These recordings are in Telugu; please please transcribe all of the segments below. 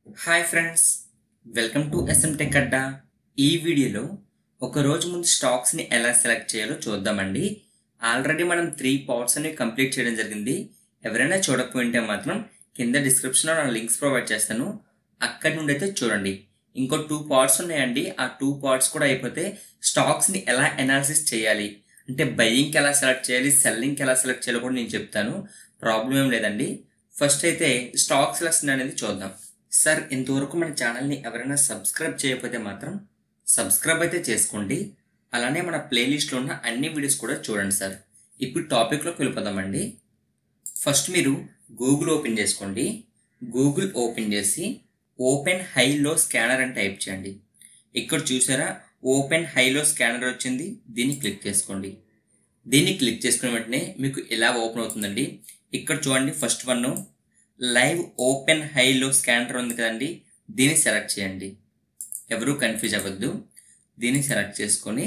hi friends welcome to SM tech Adda ఈ వీడియోలో ఒక రోజు ముందు స్టాక్స్ని ఎలా సెలెక్ట్ చేయాలో చూద్దామండి ఆల్రెడీ మనం త్రీ పార్ట్స్ అనేవి కంప్లీట్ చేయడం జరిగింది ఎవరైనా చూడకపోయింటే మాత్రం కింద డిస్క్రిప్షన్లో నా లింక్స్ ప్రొవైడ్ చేస్తాను అక్కడి నుండి అయితే చూడండి ఇంకో టూ పార్ట్స్ ఉన్నాయండి ఆ టూ పార్ట్స్ కూడా అయిపోతే స్టాక్స్ని ఎలా అనాలిసిస్ చేయాలి అంటే బయ్యింగ్కి ఎలా సెలెక్ట్ చేయాలి సెల్లింగ్కి ఎలా సెలెక్ట్ చేయాలో కూడా నేను చెప్తాను ప్రాబ్లం ఏం లేదండి ఫస్ట్ అయితే స్టాక్ సెలెక్షన్ అనేది చూద్దాం సార్ ఇంతవరకు మన ఛానల్ని ఎవరైనా సబ్స్క్రైబ్ చేయకపోతే మాత్రం సబ్స్క్రైబ్ అయితే చేసుకోండి అలానే మన ప్లేలిస్ట్లో ఉన్న అన్ని వీడియోస్ కూడా చూడండి సార్ ఇప్పుడు టాపిక్లోకి వెళ్ళిపోదామండి ఫస్ట్ మీరు గూగుల్ ఓపెన్ చేసుకోండి గూగుల్ ఓపెన్ చేసి ఓపెన్ హైలో స్కానర్ అని టైప్ చేయండి ఇక్కడ చూసారా ఓపెన్ హైలో స్కానర్ వచ్చింది దీన్ని క్లిక్ చేసుకోండి దీన్ని క్లిక్ చేసుకున్న వెంటనే మీకు ఎలా ఓపెన్ అవుతుందండి ఇక్కడ చూడండి first one live open high low scanner ఉంది కదండి దీన్ని సెలెక్ట్ చేయండి ఎవరు కన్ఫ్యూజ్ అవ్వద్దు దీన్ని సెలెక్ట్ చేసుకొని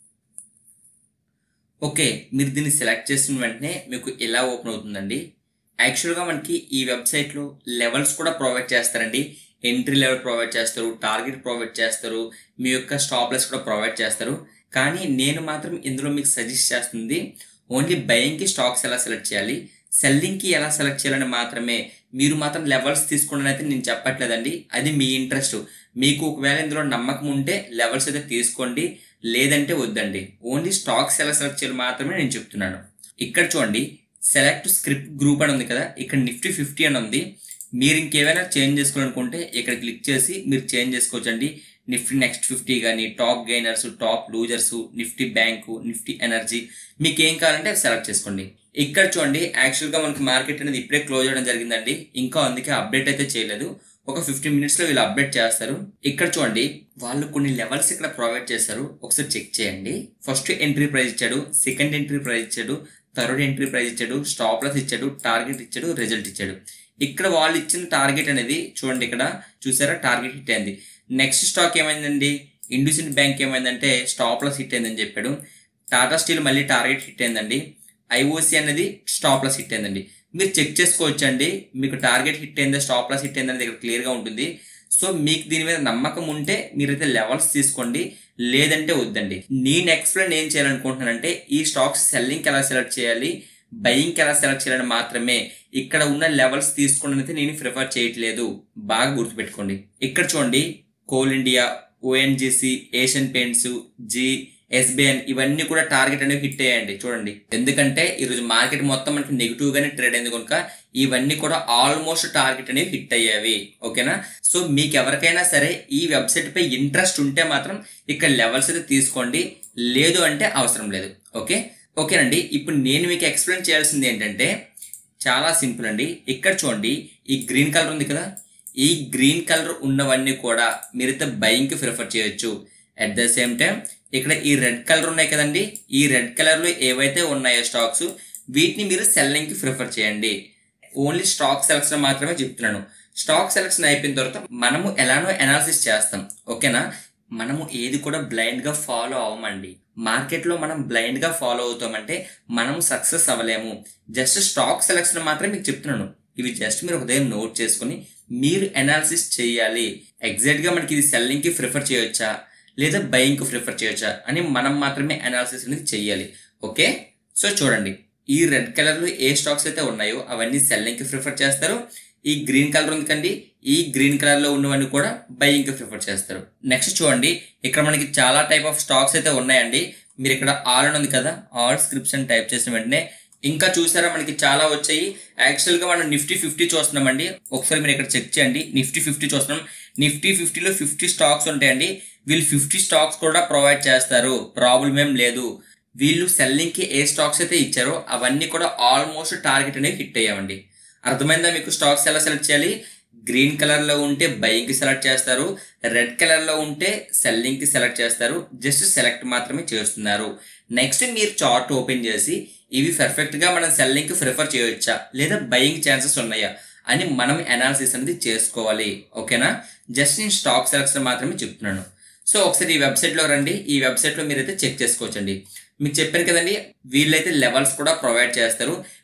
ఓకే మీరు దీన్ని సెలెక్ట్ చేసిన వెంటనే మీకు ఎలా ఓపెన్ అవుతుందండి యాక్చువల్గా మనకి ఈ వెబ్సైట్లో లెవెల్స్ కూడా ప్రొవైడ్ చేస్తారండి ఎంట్రీ లెవెల్ ప్రొవైడ్ చేస్తారు టార్గెట్ ప్రొవైడ్ చేస్తారు మీ యొక్క స్టాప్ లెస్ కూడా ప్రొవైడ్ చేస్తారు కానీ నేను మాత్రం ఇందులో మీకు సజెస్ట్ చేస్తుంది ఓన్లీ బయింగ్కి స్టాక్స్ ఎలా సెలెక్ట్ చేయాలి సెల్లింగ్కి ఎలా సెలెక్ట్ చేయాలని మాత్రమే మీరు మాత్రం లెవెల్స్ తీసుకోండి అయితే నేను చెప్పట్లేదండి అది మీ ఇంట్రెస్ట్ మీకు ఒకవేళ ఇందులో నమ్మకం ఉంటే లెవెల్స్ అయితే తీసుకోండి లేదంటే వద్దండి ఓన్లీ స్టాక్స్ ఎలా సెలెక్ట్ చేయాలి మాత్రమే నేను చెప్తున్నాను ఇక్కడ చూడండి సెలెక్ట్ స్క్రిప్ట్ గ్రూప్ అని ఉంది కదా ఇక్కడ నిఫ్టీ ఫిఫ్టీ అని ఉంది మీరు ఇంకేమైనా చేంజ్ చేసుకోవాలనుకుంటే ఇక్కడ క్లిక్ చేసి మీరు చేంజ్ చేసుకోవచ్చండి నిఫ్టీ నెక్స్ట్ ఫిఫ్టీ కానీ top gainers top losers Nifty bank Nifty energy మీకు ఏం కావాలంటే అవి సెలెక్ట్ చేసుకోండి ఇక్కడ చూడండి యాక్చువల్గా మనకి మార్కెట్ అనేది ఇప్పుడే క్లోజ్ అవ్వడం జరిగిందండి ఇంకా అందుకే అప్డేట్ అయితే చేయలేదు ఒక ఫిఫ్టీన్ మినిట్స్లో వీళ్ళు అప్డేట్ చేస్తారు ఇక్కడ చూడండి వాళ్ళు కొన్ని లెవెల్స్ ఇక్కడ ప్రొవైడ్ చేస్తారు ఒకసారి చెక్ చేయండి ఫస్ట్ ఎంట్రీ ప్రైస్ ఇచ్చాడు సెకండ్ ఎంట్రీ ప్రైస్ ఇచ్చాడు థర్డ్ ఎంట్రీ ప్రైస్ ఇచ్చాడు స్టాప్ లాస్ ఇచ్చాడు టార్గెట్ ఇచ్చాడు రిజల్ట్ ఇచ్చాడు ఇక్కడ వాళ్ళు ఇచ్చిన టార్గెట్ అనేది చూడండి ఇక్కడ చూసారా టార్గెట్ హిట్ అయింది నెక్స్ట్ స్టాక్ ఏమైందండి ఇండస్ఇండ్ బ్యాంక్ ఏమైందంటే స్టాప్ లాస్ హిట్ అయిందని చెప్పాడు టాటా స్టీల్ మళ్ళీ టార్గెట్ హిట్ అయిందండి ఐఓసి అనేది స్టాప్ లాస్ హిట్ అయిందండి మీరు చెక్ చేసుకోవచ్చండి మీకు టార్గెట్ హిట్ అయిందా స్టాప్ లాస్ హిట్ అయిందని దగ్గర క్లియర్గా ఉంటుంది సో మీకు దీని మీద నమ్మకం ఉంటే మీరైతే లెవెల్స్ తీసుకోండి లేదంటే వద్దండి నేను ఎక్స్ప్లెయిన్ ఏం చేయాలనుకుంటున్నానంటే ఈ స్టాక్స్ సెల్లింగ్కి ఎలా సెలెక్ట్ చేయాలి బయింగ్కి ఎలా సెలెక్ట్ చేయాలని మాత్రమే ఇక్కడ ఉన్న లెవెల్స్ తీసుకోండి అయితే నేను ప్రిఫర్ చేయట్లేదు బాగా గుర్తుపెట్టుకోండి ఇక్కడ చూడండి కోల్ ఇండియా ఓఎన్జిసి ఏషియన్ పెయింట్స్ జీ ఎస్బిఎన్ ఇవన్నీ కూడా టార్గెట్ అనేవి హిట్ అయ్యాయండి చూడండి ఎందుకంటే ఈరోజు మార్కెట్ మొత్తం మనకి నెగిటివ్ గానే ట్రేడ్ అయింది కనుక ఇవన్నీ కూడా ఆల్మోస్ట్ టార్గెట్ అనేవి హిట్ అయ్యేవి ఓకేనా సో మీకు ఎవరికైనా సరే ఈ వెబ్సైట్ పై ఇంట్రెస్ట్ ఉంటే మాత్రం ఇక్కడ లెవెల్స్ అయితే తీసుకోండి లేదు అంటే అవసరం లేదు ఓకే ఓకేనండి ఇప్పుడు నేను మీకు ఎక్స్ప్లెయిన్ చేయాల్సింది ఏంటంటే చాలా సింపుల్ అండి ఇక్కడ చూడండి ఈ గ్రీన్ కలర్ ఉంది కదా ఈ గ్రీన్ కలర్ ఉన్నవన్నీ కూడా మీరైతే బయింగ్కి ప్రిఫర్ చేయొచ్చు అట్ ద సేమ్ టైం ఇక్కడ ఈ రెడ్ కలర్ ఉన్నాయి కదండి ఈ రెడ్ కలర్లో ఏవైతే ఉన్నాయో స్టాక్స్ వీటిని మీరు సెల్లింగ్కి ప్రిఫర్ చేయండి ఓన్లీ స్టాక్ సెలక్షన్ మాత్రమే చెప్తున్నాను స్టాక్ సెలక్షన్ అయిపోయిన తర్వాత మనము ఎలానో అనాలిసిస్ చేస్తాం ఓకేనా మనము ఏది కూడా బ్లైండ్గా ఫాలో అవ్వమండి మార్కెట్లో మనం బ్లైండ్గా ఫాలో అవుతామంటే మనం సక్సెస్ అవ్వలేము జస్ట్ స్టాక్ సెలక్షన్ మాత్రమే మీకు చెప్తున్నాను ఇవి జస్ట్ మీరు ఉదయం నోట్ చేసుకుని మీరు అనాలిసిస్ చేయాలి ఎగ్జాక్ట్గా మనకి ఇది సెల్లింగ్కి ప్రిఫర్ చేయొచ్చా లేదా బయింగ్కి ప్రిఫర్ చేయొచ్చా అని మనం మాత్రమే అనాలిసిస్ అనేది చెయ్యాలి ఓకే సో చూడండి ఈ రెడ్ కలర్లో ఏ స్టాక్స్ అయితే ఉన్నాయో అవన్నీ సెల్లింగ్కి ప్రిఫర్ చేస్తారు ఈ గ్రీన్ కలర్ ఉంది కండి ఈ గ్రీన్ కలర్లో ఉన్నవన్నీ కూడా బయింగ్కి ప్రిఫర్ చేస్తారు నెక్స్ట్ చూడండి ఇక్కడ మనకి చాలా టైప్ ఆఫ్ స్టాక్స్ అయితే ఉన్నాయండి మీరు ఇక్కడ ఆల్ అని ఉంది కదా ఆల్ స్క్రిప్ట్స్ అని టైప్ చేసిన వెంటనే ఇంకా చూసారా మనకి చాలా వచ్చాయి యాక్చువల్గా మనం నిఫ్టీ ఫిఫ్టీ చూస్తున్నామండి ఒకసారి మీరు ఇక్కడ చెక్ చేయండి నిఫ్టీ ఫిఫ్టీ చూస్తున్నాం నిఫ్టీ ఫిఫ్టీలో ఫిఫ్టీ స్టాక్స్ ఉంటాయండి వీళ్ళు ఫిఫ్టీ స్టాక్స్ కూడా ప్రొవైడ్ చేస్తారు ప్రాబ్లం ఏం లేదు వీళ్ళు సెల్లింగ్కి ఏ స్టాక్స్ అయితే ఇచ్చారో అవన్నీ కూడా ఆల్మోస్ట్ టార్గెట్ అనేవి హిట్ అయ్యామండి అర్థమైందా మీకు స్టాక్స్ ఎలా సెలెక్ట్ చేయాలి గ్రీన్ కలర్లో ఉంటే బయింగ్కి సెలెక్ట్ చేస్తారు రెడ్ కలర్లో ఉంటే సెల్లింగ్కి సెలెక్ట్ చేస్తారు జస్ట్ సెలెక్ట్ మాత్రమే చేస్తున్నారు నెక్స్ట్ మీరు చార్ట్ ఓపెన్ చేసి ఇవి పర్ఫెక్ట్గా మనం సెల్లింగ్కి ప్రిఫర్ చేయవచ్చా లేదా బయింగ్ ఛాన్సెస్ ఉన్నాయా అని మనం అనాలిసిస్ అనేది చేసుకోవాలి ఓకేనా జస్ట్ నేను స్టాక్ సెలెక్షన్ మాత్రమే చెప్తున్నాను సో ఒకసారి ఈ వెబ్సైట్లో రండి ఈ వెబ్సైట్లో మీరైతే చెక్ చేసుకోవచ్చండి మీకు చెప్పాను కదండి వీళ్ళైతే లెవెల్స్ కూడా ప్రొవైడ్ చేస్తారు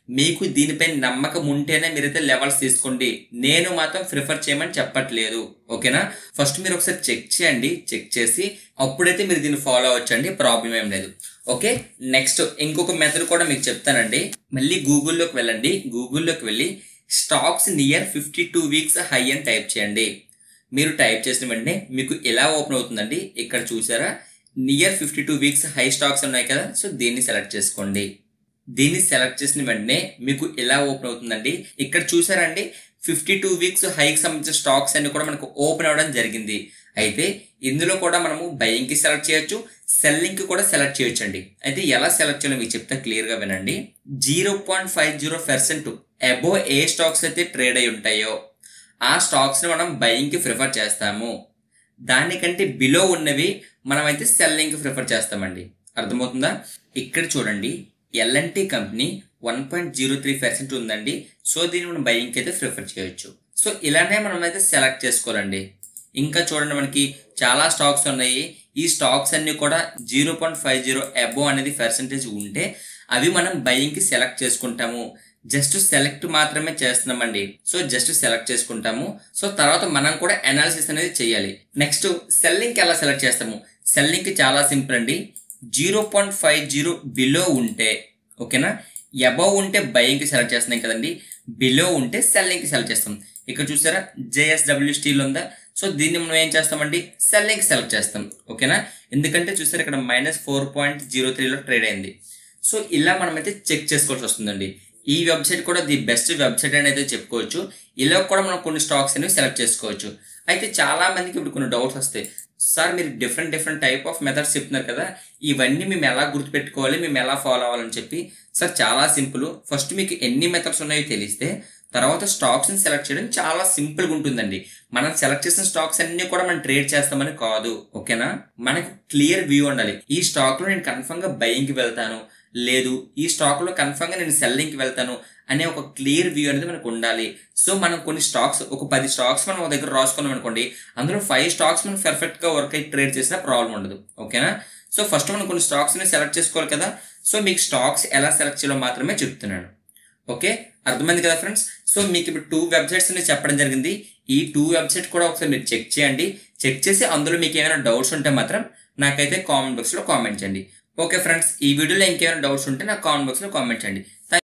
మీకు దీనిపై నమ్మకం ఉంటేనే మీరైతే లెవెల్స్ తీసుకోండి నేను మాత్రం ప్రిఫర్ చేయమని చెప్పట్లేదు ఓకేనా ఫస్ట్ మీరు ఒకసారి చెక్ చేయండి చెక్ చేసి అప్పుడైతే మీరు దీన్ని ఫాలో అవ్వచ్చండి ప్రాబ్లం ఏం లేదు ఓకే నెక్స్ట్ ఇంకొక మెథడ్ కూడా మీకు చెప్తానండి మళ్ళీ గూగుల్లోకి వెళ్ళండి గూగుల్లోకి వెళ్ళి stocks near fifty two weeks high అని టైప్ చేయండి మీరు టైప్ చేసిన వెంటనే మీకు ఎలా ఓపెన్ అవుతుందండి ఇక్కడ చూసారా near fifty two weeks high stocks ఉన్నాయి కదా సో దీన్ని సెలెక్ట్ చేసుకోండి దీన్ని సెలెక్ట్ చేసిన వెంటనే మీకు ఎలా ఓపెన్ అవుతుందండి ఇక్కడ చూసారండి ఫిఫ్టీ టూ వీక్స్ హైకి సంబంధించిన స్టాక్స్ అన్ని కూడా మనకు ఓపెన్ అవ్వడం జరిగింది అయితే ఇందులో కూడా మనము బయింగ్ కి సెలెక్ట్ చేయొచ్చు సెల్లింగ్ కి కూడా సెలెక్ట్ చేయొచ్చు అండి అయితే ఎలా సెలెక్ట్ చేయాలో మీకు చెప్తే క్లియర్ గా వినండి zero point five zero percent above ఏ స్టాక్స్ అయితే ట్రేడ్ అయి ఉంటాయో ఆ స్టాక్స్ ని మనం బయింగ్ కి ప్రిఫర్ చేస్తాము దానికంటే బిలో ఉన్నవి మనం అయితే సెల్లింగ్ కి ప్రిఫర్ చేస్తామండి అర్థమవుతుందా ఇక్కడ చూడండి L&T company one point zero three percent ఉందండి సో దీన్ని మనం బయింగ్ అయితే ప్రిఫర్ చేయొచ్చు సో ఇలానే మనం అయితే సెలెక్ట్ చేసుకోవాలండి ఇంకా చూడండి మనకి చాలా స్టాక్స్ ఉన్నాయి ఈ స్టాక్స్ అన్ని కూడా zero point five zero above అనేది పర్సెంటేజ్ ఉంటే అవి మనం బయింగ్ కి సెలెక్ట్ చేసుకుంటాము జస్ట్ సెలెక్ట్ మాత్రమే చేస్తున్నామండి సో జస్ట్ సెలెక్ట్ చేసుకుంటాము సో తర్వాత మనం కూడా అనాలిసిస్ అనేది చేయాలి నెక్స్ట్ సెల్లింగ్ ఎలా సెలెక్ట్ చేస్తాము సెల్లింగ్ కి చాలా సింపుల్ అండి zero point five zero below ఉంటే ఓకేనా అబవ్ ఉంటే బయింగ్ కి సెలెక్ట్ చేస్తున్నాం కదండి బిలో ఉంటే సెల్లింగ్ కి సెలెక్ట్ చేస్తాం ఇక్కడ చూసారా జేఎస్డబ్ల్యూ స్టీల్ ఉందా సో దీన్ని మనం ఏం చేస్తామండి సెల్లింగ్ సెలెక్ట్ చేస్తాం ఓకేనా ఎందుకంటే చూసారు ఇక్కడ మైనస్ ఫోర్ పాయింట్ జీరో త్రీలో ట్రేడ్ అయింది సో ఇలా మనం అయితే చెక్ చేసుకోవాల్సి వస్తుందండి ఈ వెబ్సైట్ కూడా ది బెస్ట్ వెబ్సైట్ అని అయితే చెప్పుకోవచ్చు ఇలా కూడా మనం కొన్ని స్టాక్స్ అనేవి సెలెక్ట్ చేసుకోవచ్చు అయితే చాలా మందికి ఇప్పుడు కొన్ని డౌట్స్ వస్తాయి సార్ మీరు different different type of methods చెప్తున్నారు కదా ఇవన్నీ మేము ఎలా గుర్తుపెట్టుకోవాలి మేము ఎలా ఫాలో అవ్వాలని చెప్పి సార్ చాలా సింపుల్ ఫస్ట్ మీకు ఎన్ని మెథడ్స్ ఉన్నాయో తెలిస్తే తర్వాత స్టాక్స్ ని సెలెక్ట్ చేయడం చాలా సింపుల్ గా ఉంటుందండి మనం సెలెక్ట్ చేసిన స్టాక్స్ అన్ని కూడా మనం ట్రేడ్ చేస్తామని కాదు ఓకేనా మనకు క్లియర్ వ్యూ ఉండాలి ఈ స్టాక్ లో నేను కన్ఫర్మ్ గా బయింగ్ కి వెళ్తాను లేదు ఈ స్టాక్ లో కన్ఫర్మ్ గా నేను సెల్లింగ్ కి వెళ్తాను అనే ఒక క్లియర్ వ్యూ అనేది మనకు ఉండాలి సో మనం కొన్ని స్టాక్స్ ఒక పది స్టాక్స్ మనం ఒక దగ్గర రాసుకున్నాం అనుకోండి అందులో ఫైవ్ స్టాక్స్ మనం పర్ఫెక్ట్ గా వర్క్ అయి ట్రేడ్ చేసినా ప్రాబ్లం ఉండదు ఓకేనా సో ఫస్ట్ మనం కొన్ని స్టాక్స్ ని సెలెక్ట్ చేసుకోవాలి కదా సో మీకు స్టాక్స్ ఎలా సెలెక్ట్ చేయాలో మాత్రమే చెప్తున్నాను ఓకే అర్థమైంది కదా ఫ్రెండ్స్ సో మీకు ఇప్పుడు టూ వెబ్సైట్స్ అని చెప్పడం జరిగింది ఈ టూ వెబ్సైట్ కూడా ఒకసారి మీరు చెక్ చేయండి చెక్ చేసి అందులో మీకు ఏమైనా డౌట్స్ ఉంటే మాత్రం నాకైతే కామెంట్ బాక్స్ లో కామెంట్ చేయండి ఓకే ఫ్రెండ్స్ ఈ వీడియోలో ఇంకేమైనా డౌట్స్ ఉంటే నాకు కామెంట్ బాక్స్ లో కామెంట్ చేయండి